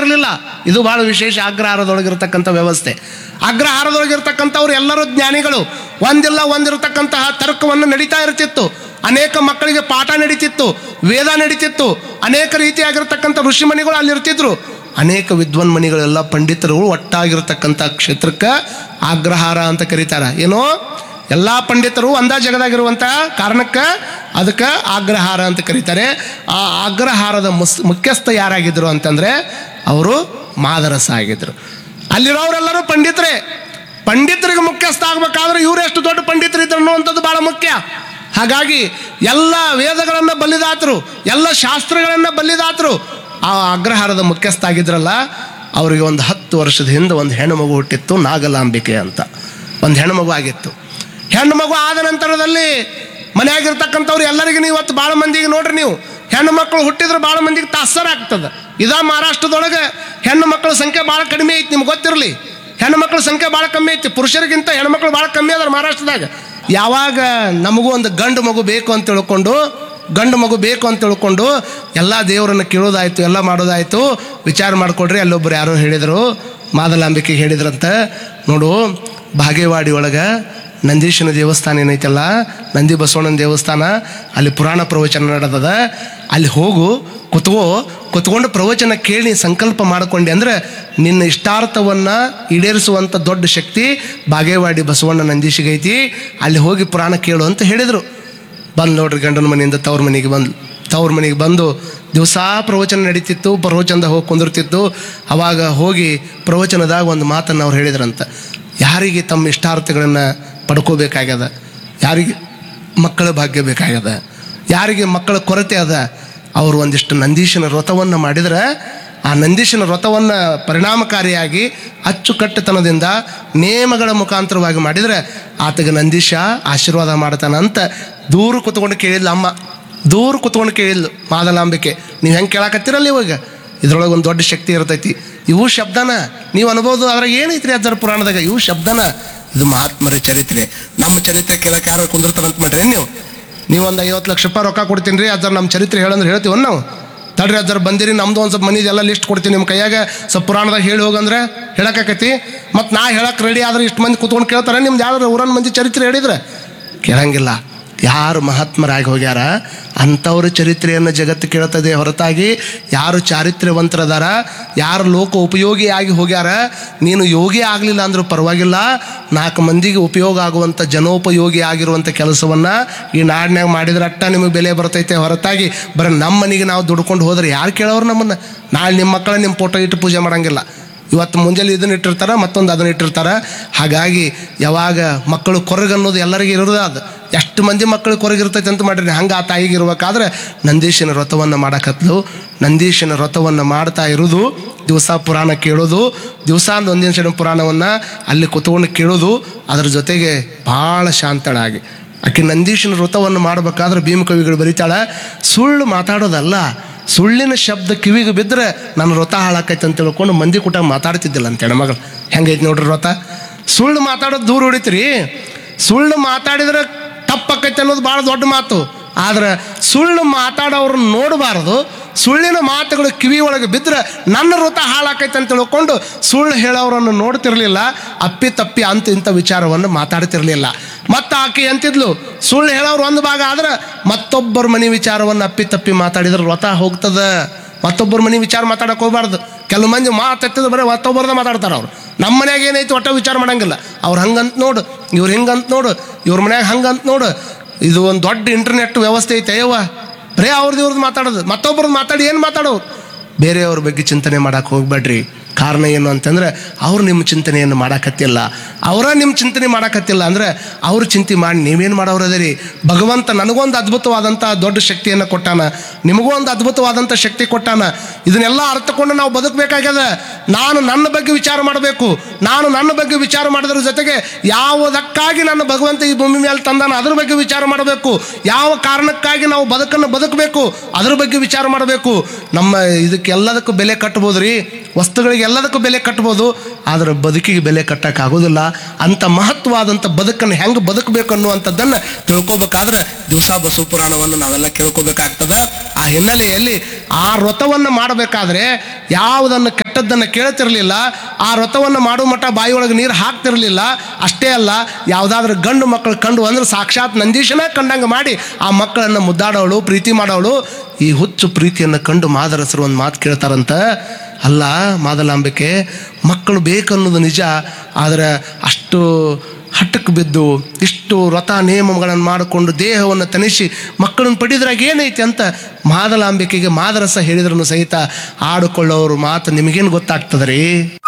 ಇರಲಿಲ್ಲ ಇದು ಬಹಳ ವಿಶೇಷ ಅಗ್ರಹಾರದೊಳಗಿರ್ತಕ್ಕಂಥ ವ್ಯವಸ್ಥೆ ಅಗ್ರಹಾರದೊಳಗಿರ್ತಕ್ಕಂಥವ್ರು ಎಲ್ಲರೂ ಜ್ಞಾನಿಗಳು ಒಂದಿಲ್ಲ ಒಂದಿರತಕ್ಕಂತಹ ತರ್ಕವನ್ನು ನಡೀತಾ ಇರ್ತಿತ್ತು ಅನೇಕ ಮಕ್ಕಳಿಗೆ ಪಾಠ ನಡೀತಿತ್ತು ವೇದ ನಡೀತಿತ್ತು ಅನೇಕ ರೀತಿಯಾಗಿರ್ತಕ್ಕಂಥ ಋಷಿಮಣಿಗಳು ಅಲ್ಲಿ ಇರ್ತಿದ್ರು ಅನೇಕ ವಿದ್ವನ್ಮಣಿಗಳೆಲ್ಲ ಪಂಡಿತರು ಒಟ್ಟಾಗಿರ್ತಕ್ಕಂಥ ಕ್ಷೇತ್ರಕ್ಕೆ ಆಗ್ರಹಾರ ಅಂತ ಕರೀತಾರ ಏನೋ ಎಲ್ಲ ಪಂಡಿತರು ಒಂದ ಜಗದಾಗಿರುವಂಥ ಕಾರಣಕ್ಕೆ ಅದಕ್ಕೆ ಆಗ್ರಹಾರ ಅಂತ ಕರೀತಾರೆ ಆ ಆಗ್ರಹಾರದ ಮುಸ್ ಮುಖ್ಯಸ್ಥ ಯಾರಾಗಿದ್ರು ಅಂತಂದರೆ ಅವರು ಮಾದರಸ ಆಗಿದ್ರು ಅಲ್ಲಿರೋರೆಲ್ಲರೂ ಪಂಡಿತರೇ ಪಂಡಿತರಿಗೆ ಮುಖ್ಯಸ್ಥ ಆಗ್ಬೇಕಾದ್ರೆ ಇವ್ರು ಎಷ್ಟು ದೊಡ್ಡ ಪಂಡಿತರಿದ್ರು ಅನ್ನುವಂಥದ್ದು ಭಾಳ ಮುಖ್ಯ ಹಾಗಾಗಿ ಎಲ್ಲ ವೇದಗಳನ್ನು ಬಲ್ಲಿದಾತರು ಎಲ್ಲ ಶಾಸ್ತ್ರಗಳನ್ನು ಬಲ್ಲಿದಾತರು ಆ ಅಗ್ರಹಾರದ ಮುಖ್ಯಸ್ಥ ಆಗಿದ್ರಲ್ಲ ಅವರಿಗೆ ಒಂದು ಹತ್ತು ವರ್ಷದ ಹಿಂದೆ ಒಂದು ಹೆಣ್ಣು ಮಗು ಹುಟ್ಟಿತ್ತು ನಾಗಲಾಂಬಿಕೆ ಅಂತ ಒಂದು ಹೆಣ್ಣು ಮಗು ಆಗಿತ್ತು ಹೆಣ್ಣು ಮಗು ಆದ ನಂತರದಲ್ಲಿ ಮನೆಯಾಗಿರ್ತಕ್ಕಂಥವ್ರು ಎಲ್ಲರಿಗೂ ನೀವು ಇವತ್ತು ಭಾಳ ಮಂದಿಗೆ ನೋಡ್ರಿ ನೀವು ಹೆಣ್ಣು ಮಕ್ಕಳು ಹುಟ್ಟಿದ್ರೆ ಭಾಳ ಮಂದಿಗೆ ತಾಸರ ಆಗ್ತದೆ ಇದಾ ಮಹಾರಾಷ್ಟ್ರದೊಳಗೆ ಹೆಣ್ಣು ಮಕ್ಕಳ ಸಂಖ್ಯೆ ಭಾಳ ಕಡಿಮೆ ಐತಿ ನಿಮ್ಗೆ ಗೊತ್ತಿರಲಿ ಹೆಣ್ಣು ಮಕ್ಕಳ ಸಂಖ್ಯೆ ಭಾಳ ಕಮ್ಮಿ ಐತಿ ಪುರುಷರಿಗಿಂತ ಹೆಣ್ಮಕ್ಳು ಭಾಳ ಕಮ್ಮಿ ಅದಾರ ಮಹಾರಾಷ್ಟ್ರದಾಗ ಯಾವಾಗ ನಮಗೂ ಒಂದು ಗಂಡು ಮಗು ಬೇಕು ಅಂತ ತಿಳ್ಕೊಂಡು ಗಂಡು ಮಗು ಬೇಕು ಅಂತ ತಿಳ್ಕೊಂಡು ಎಲ್ಲ ದೇವರನ್ನು ಕೇಳೋದಾಯ್ತು ಎಲ್ಲ ಮಾಡೋದಾಯ್ತು ವಿಚಾರ ಮಾಡಿಕೊಡ್ರಿ ಅಲ್ಲೊಬ್ರು ಯಾರೋ ಹೇಳಿದರು ಮಾದಲಾಂಬಿಕೆಗೆ ಹೇಳಿದ್ರಂತ ನೋಡು ಬಾಗೇವಾಡಿ ಒಳಗೆ ನಂದೀಶನ ದೇವಸ್ಥಾನ ಏನೈತಲ್ಲ ನಂದಿ ಬಸವಣ್ಣನ ದೇವಸ್ಥಾನ ಅಲ್ಲಿ ಪುರಾಣ ಪ್ರವಚನ ನಡೆದದ ಅಲ್ಲಿ ಹೋಗು ಕುತ್ಕೋ ಕುತ್ಕೊಂಡು ಪ್ರವಚನ ಕೇಳಿ ಸಂಕಲ್ಪ ಮಾಡಿಕೊಂಡೆ ಅಂದ್ರೆ ನಿನ್ನ ಇಷ್ಟಾರ್ಥವನ್ನು ಈಡೇರಿಸುವಂಥ ದೊಡ್ಡ ಶಕ್ತಿ ಬಾಗೇವಾಡಿ ಬಸವಣ್ಣ ನಂದೀಶಿಗೈತಿ ಅಲ್ಲಿ ಹೋಗಿ ಪುರಾಣ ಕೇಳು ಅಂತ ಹೇಳಿದರು ಬಂದು ನೋಡ್ರಿ ಗಂಡನ ಮನೆಯಿಂದ ತವ್ರ ಮನೆಗೆ ಬಂದು ತವ್ರ ಮನೆಗೆ ಬಂದು ದಿವಸ ಪ್ರವಚನ ನಡೀತಿತ್ತು ಪ್ರವಚನದಾಗ ಹೋಗಿ ಕುಂದಿರ್ತಿತ್ತು ಅವಾಗ ಹೋಗಿ ಪ್ರವಚನದಾಗ ಒಂದು ಮಾತನ್ನು ಅವ್ರು ಹೇಳಿದ್ರಂತ ಯಾರಿಗೆ ತಮ್ಮ ಇಷ್ಟಾರ್ಥಗಳನ್ನು ಪಡ್ಕೋಬೇಕಾಗ್ಯದ ಯಾರಿಗೆ ಮಕ್ಕಳ ಭಾಗ್ಯ ಬೇಕಾಗ್ಯದ ಯಾರಿಗೆ ಮಕ್ಕಳ ಕೊರತೆ ಅದ ಅವರು ಒಂದಿಷ್ಟು ನಂದೀಶನ ವ್ರತವನ್ನು ಮಾಡಿದ್ರೆ ಆ ನಂದೀಶನ ವ್ರತವನ್ನು ಪರಿಣಾಮಕಾರಿಯಾಗಿ ಅಚ್ಚುಕಟ್ಟುತನದಿಂದ ನೇಮಗಳ ಮುಖಾಂತರವಾಗಿ ಮಾಡಿದರೆ ಆತಗೆ ನಂದೀಶ ಆಶೀರ್ವಾದ ಮಾಡ್ತಾನ ಅಂತ ದೂರ ಕುತ್ಕೊಂಡು ಕೇಳಿದ್ಲು ಅಮ್ಮ ದೂರ ಕುತ್ಕೊಂಡು ಕೇಳಿದ್ಲು ಮಾದಲಾಂಬಿಕೆ ನೀವು ಹೆಂಗೆ ಕೇಳಾಕತ್ತೀರಲ್ಲ ಇವಾಗ ಇದ್ರೊಳಗೆ ಒಂದು ದೊಡ್ಡ ಶಕ್ತಿ ಇರ್ತೈತಿ ಇವು ಶಬ್ದನ ನೀವು ಅನ್ಬೋದು ಅದ್ರಾಗ ಏನೈತ್ರಿ ಅಜ್ಜರ ಪುರಾಣದಾಗ ಇವು ಶಬ್ದನ ಇದು ಮಹಾತ್ಮರ ಚರಿತ್ರೆ ನಮ್ಮ ಚರಿತ್ರೆ ಕೇಳಕ್ಕೆ ಯಾರು ಕುಂದಿರ್ತಾರಂತ ಮಾಡ್ರಿ ನೀವು ನೀವು ಒಂದು ಐವತ್ತು ಲಕ್ಷ ರೂಪಾಯಿ ರೊಕ್ಕ ಕೊಡ್ತೀನಿ ರೀ ಅಜ್ಜರ್ ನಮ್ಮ ಚರಿತ್ರೆ ಹೇಳಂದ್ರೆ ಹೇಳ್ತೀವಿ ನಾವು ತಡ್ರಿ ಅಜ್ಜರ್ ಬಂದಿರಿ ನಮ್ದು ಒಂದು ಸ್ವಲ್ಪ ಮನಿದೆಲ್ಲ ಲಿಸ್ಟ್ ಕೊಡ್ತೀನಿ ನಿಮ್ಮ ಕೈಯಾಗ ಸ್ವಲ್ಪ ಪುರಾಣದಾಗ ಹೇಳಿ ಹೋಗಂದ್ರೆ ಹೇಳಕ್ಕಾಕತಿ ಮತ್ತು ನಾ ಹೇಳಕ್ಕೆ ರೆಡಿ ಆದ್ರೆ ಇಷ್ಟು ಮಂದಿ ಕೂತ್ಕೊಂಡು ಕೇಳ್ತಾರೆ ನಿಮ್ದು ಯಾರು ಊರನ್ ಮಂದಿ ಚರಿತ್ರೆ ಹೇಳಿದ್ರೆ ಕೇಳಂಗಿಲ್ಲ ಯಾರು ಮಹಾತ್ಮರಾಗಿ ಹೋಗ್ಯಾರ ಅಂಥವ್ರ ಚರಿತ್ರೆಯನ್ನು ಜಗತ್ತು ಕೇಳ್ತದೆ ಹೊರತಾಗಿ ಯಾರು ಚಾರಿತ್ರ್ಯವಂತರದಾರ ಯಾರು ಲೋಕ ಉಪಯೋಗಿಯಾಗಿ ಹೋಗ್ಯಾರ ನೀನು ಯೋಗಿ ಆಗಲಿಲ್ಲ ಅಂದ್ರೂ ಪರವಾಗಿಲ್ಲ ನಾಲ್ಕು ಮಂದಿಗೆ ಉಪಯೋಗ ಆಗುವಂಥ ಜನೋಪಯೋಗಿ ಆಗಿರುವಂಥ ಕೆಲಸವನ್ನು ಈ ನಾಡಿನಾಗ ಮಾಡಿದ್ರೆ ಅಟ್ಟ ನಿಮಗೆ ಬೆಲೆ ಬರ್ತೈತೆ ಹೊರತಾಗಿ ಬರೀ ನಮ್ಮ ಮನೆಗೆ ನಾವು ದುಡ್ಕೊಂಡು ಹೋದ್ರೆ ಯಾರು ಕೇಳೋರು ನಮ್ಮನ್ನು ನಾಳೆ ನಿಮ್ಮ ಮಕ್ಕಳ ನಿಮ್ಮ ಫೋಟೋ ಇಟ್ಟು ಪೂಜೆ ಮಾಡಂಗಿಲ್ಲ ಇವತ್ತು ಮುಂಜಾನೆ ಇದನ್ನ ಇಟ್ಟಿರ್ತಾರೆ ಮತ್ತೊಂದು ಅದನ್ನ ಇಟ್ಟಿರ್ತಾರೆ ಹಾಗಾಗಿ ಯಾವಾಗ ಮಕ್ಕಳು ಕೊರಗನ್ನೋದು ಎಲ್ಲರಿಗೂ ಇರೋದು ಅದು ಎಷ್ಟು ಮಂದಿ ಮಕ್ಕಳು ಕೊರಗಿರ್ತೈತೆ ಅಂತ ಮಾಡಿರಿ ಹಂಗೆ ಆ ತಾಯಿಗೆ ಇರ್ಬೇಕಾದ್ರೆ ನಂದೀಶನ ವ್ರತವನ್ನು ಮಾಡಕತ್ಲು ನಂದೀಶನ ವ್ರತವನ್ನು ಮಾಡ್ತಾ ಇರೋದು ದಿವಸ ಪುರಾಣ ಕೇಳೋದು ದಿವಸ ಒಂದಿನ ಪುರಾಣವನ್ನು ಅಲ್ಲಿ ಕುತ್ಕೊಂಡು ಕೇಳೋದು ಅದ್ರ ಜೊತೆಗೆ ಭಾಳ ಶಾಂತಳಾಗಿ ಆಕೆ ನಂದೀಶನ ವ್ರತವನ್ನು ಮಾಡಬೇಕಾದ್ರೆ ಭೀಮಕವಿಗಳು ಬರೀತಾಳೆ ಸುಳ್ಳು ಮಾತಾಡೋದಲ್ಲ ಸುಳ್ಳಿನ ಶಬ್ದ ಕಿವಿಗೆ ಬಿದ್ದರೆ ನನ್ನ ವ್ರತ ಹಾಳಾಕೈತೆ ಅಂತ ತಿಳ್ಕೊಂಡು ಮಂದಿ ಕೂಟ ಮಾತಾಡ್ತಿದ್ದಿಲ್ಲ ಅಂತ ಹೆಣ್ಮಗಳು ಹೆಂಗೈತೆ ನೋಡ್ರಿ ವ್ರತ ಸುಳ್ಳು ಮಾತಾಡೋದು ದೂರ ಹೊಡಿತೀರಿ ಸುಳ್ಳು ಮಾತಾಡಿದ್ರೆ ತಪ್ಪಾಕೈತೆ ಅನ್ನೋದು ಭಾಳ ದೊಡ್ಡ ಮಾತು ಆದ್ರೆ ಸುಳ್ಳು ಮಾತಾಡೋರನ್ನ ನೋಡಬಾರ್ದು ಸುಳ್ಳಿನ ಮಾತುಗಳು ಕಿವಿ ಒಳಗೆ ಬಿದ್ದರೆ ನನ್ನ ವ್ರತ ಹಾಳಾಕೈತೆ ಅಂತ ತಿಳ್ಕೊಂಡು ಸುಳ್ಳು ಹೇಳೋರನ್ನು ನೋಡ್ತಿರ್ಲಿಲ್ಲ ಅಪ್ಪಿ ತಪ್ಪಿ ಅಂತ ಇಂಥ ವಿಚಾರವನ್ನು ಮಾತಾಡ್ತಿರ್ಲಿಲ್ಲ ಮತ್ತು ಆಕೆ ಅಂತಿದ್ಲು ಸುಳ್ಳು ಹೇಳೋರು ಒಂದು ಭಾಗ ಆದ್ರೆ ಮತ್ತೊಬ್ಬರ ಮನೆ ವಿಚಾರವನ್ನು ಅಪ್ಪಿ ತಪ್ಪಿ ಮಾತಾಡಿದ್ರೆ ವ್ರತ ಹೋಗ್ತದ ಮತ್ತೊಬ್ಬರ ಮನೆ ವಿಚಾರ ಮಾತಾಡಕ್ಕೆ ಹೋಗ್ಬಾರ್ದು ಕೆಲವು ಮಂದಿ ಮಾತಾಡ್ತಿದ್ರೆ ಬರೀ ಮತ್ತೊಬ್ಬರದ ಮಾತಾಡ್ತಾರೆ ಅವ್ರು ನಮ್ಮ ಮನ್ಯಾಗ ಏನೈತಿ ಒಟ್ಟ ವಿಚಾರ ಮಾಡಂಗಿಲ್ಲ ಅವ್ರು ಹಂಗಂತ ನೋಡು ಇವ್ರು ಹಿಂಗಂತ ನೋಡು ಇವ್ರ ಮನ್ಯಾಗ ಹಂಗಂತ ನೋಡು ಇದು ಒಂದು ದೊಡ್ಡ ಇಂಟರ್ನೆಟ್ ವ್ಯವಸ್ಥೆ ಐತೆ ಅಯ್ಯವ್ವ ಬರೀ ಅವ್ರದ್ದು ಇವ್ರದ್ದು ಮಾತಾಡೋದು ಮತ್ತೊಬ್ರದ್ದು ಮಾತಾಡಿ ಏನು ಮಾತಾಡೋರು ಬೇರೆಯವ್ರ ಬಗ್ಗೆ ಚಿಂತನೆ ಮಾಡಕ್ಕೆ ಹೋಗ್ಬೇಡ್ರಿ ಕಾರಣ ಏನು ಅಂತಂದ್ರೆ ಅವ್ರು ನಿಮ್ಮ ಚಿಂತನೆಯನ್ನು ಮಾಡಾಕತ್ತಿಲ್ಲ ಅವರ ನಿಮ್ಮ ಚಿಂತನೆ ಮಾಡಾಕತ್ತಿಲ್ಲ ಅಂದ್ರೆ ಅವ್ರು ಚಿಂತೆ ಮಾಡಿ ನೀವೇನು ಮಾಡೋರು ಅದರಿ ಭಗವಂತ ನನಗೊಂದು ಅದ್ಭುತವಾದಂಥ ದೊಡ್ಡ ಶಕ್ತಿಯನ್ನು ಕೊಟ್ಟಾನ ನಿಮಗೂ ಒಂದು ಅದ್ಭುತವಾದಂಥ ಶಕ್ತಿ ಕೊಟ್ಟಾನ ಇದನ್ನೆಲ್ಲ ಅರ್ಥಕೊಂಡು ನಾವು ಬದುಕಬೇಕಾಗ್ಯದ ನಾನು ನನ್ನ ಬಗ್ಗೆ ವಿಚಾರ ಮಾಡಬೇಕು ನಾನು ನನ್ನ ಬಗ್ಗೆ ವಿಚಾರ ಮಾಡೋದ್ರ ಜೊತೆಗೆ ಯಾವುದಕ್ಕಾಗಿ ನನ್ನ ಭಗವಂತ ಈ ಭೂಮಿ ಮೇಲೆ ತಂದಾನ ಅದ್ರ ಬಗ್ಗೆ ವಿಚಾರ ಮಾಡಬೇಕು ಯಾವ ಕಾರಣಕ್ಕಾಗಿ ನಾವು ಬದುಕನ್ನು ಬದುಕಬೇಕು ಅದ್ರ ಬಗ್ಗೆ ವಿಚಾರ ಮಾಡಬೇಕು ನಮ್ಮ ಇದಕ್ಕೆಲ್ಲದಕ್ಕೂ ಬೆಲೆ ಕಟ್ಬೋದು ರೀ ವಸ್ತುಗಳಿಗೆ ಎಲ್ಲದಕ್ಕೂ ಬೆಲೆ ಕಟ್ಬೋದು ಆದರೆ ಬದುಕಿಗೆ ಬೆಲೆ ಕಟ್ಟಕ್ಕಾಗೋದಿಲ್ಲ ಅಂಥ ಮಹತ್ವವಾದಂಥ ಬದುಕನ್ನು ಹೆಂಗೆ ಬದುಕಬೇಕು ಅನ್ನುವಂಥದ್ದನ್ನು ತಿಳ್ಕೊಬೇಕಾದ್ರೆ ದಿವಸ ಬಸವ ಪುರಾಣವನ್ನು ನಾವೆಲ್ಲ ಕೇಳ್ಕೊಬೇಕಾಗ್ತದ ಆ ಹಿನ್ನೆಲೆಯಲ್ಲಿ ಆ ವ್ರತವನ್ನು ಮಾಡಬೇಕಾದ್ರೆ ಯಾವುದನ್ನು ಕೆಟ್ಟದ್ದು ಹೇಳಿದ್ದನ್ನು ಕೇಳ್ತಿರ್ಲಿಲ್ಲ ಆ ವ್ರತವನ್ನು ಮಾಡೋ ಮಟ್ಟ ಬಾಯಿಯೊಳಗೆ ನೀರು ಹಾಕ್ತಿರ್ಲಿಲ್ಲ ಅಷ್ಟೇ ಅಲ್ಲ ಯಾವುದಾದ್ರೂ ಗಂಡು ಮಕ್ಕಳು ಕಂಡು ಅಂದ್ರೆ ಸಾಕ್ಷಾತ್ ನಂದೀಶನ ಕಂಡಂಗೆ ಮಾಡಿ ಆ ಮಕ್ಕಳನ್ನು ಮುದ್ದಾಡೋಳು ಪ್ರೀತಿ ಮಾಡೋಳು ಈ ಹುಚ್ಚು ಪ್ರೀತಿಯನ್ನು ಕಂಡು ಮಾದರಸರು ಒಂದು ಮಾತು ಕೇಳ್ತಾರಂತ ಅಲ್ಲ ಮಾದಲಾಂಬಿಕೆ ಮಕ್ಕಳು ಬೇಕನ್ನೋದು ನಿಜ ಆದರೆ ಅಷ್ಟು ಹಟ್ಟಕ್ಕೆ ಬಿದ್ದು ಇಷ್ಟು ವ್ರತ ನಿಯಮಗಳನ್ನು ಮಾಡಿಕೊಂಡು ದೇಹವನ್ನು ತನಿಸಿ ಮಕ್ಕಳನ್ನು ಪಡೆದ್ರಾಗ ಏನೈತಿ ಅಂತ ಮಾದಲಾಂಬಿಕೆಗೆ ಮಾದರಸ ಹೇಳಿದ್ರೂ ಸಹಿತ ಆಡಿಕೊಳ್ಳೋರು ಮಾತು ನಿಮಗೇನು ಗೊತ್ತಾಗ್ತದೆ ರೀ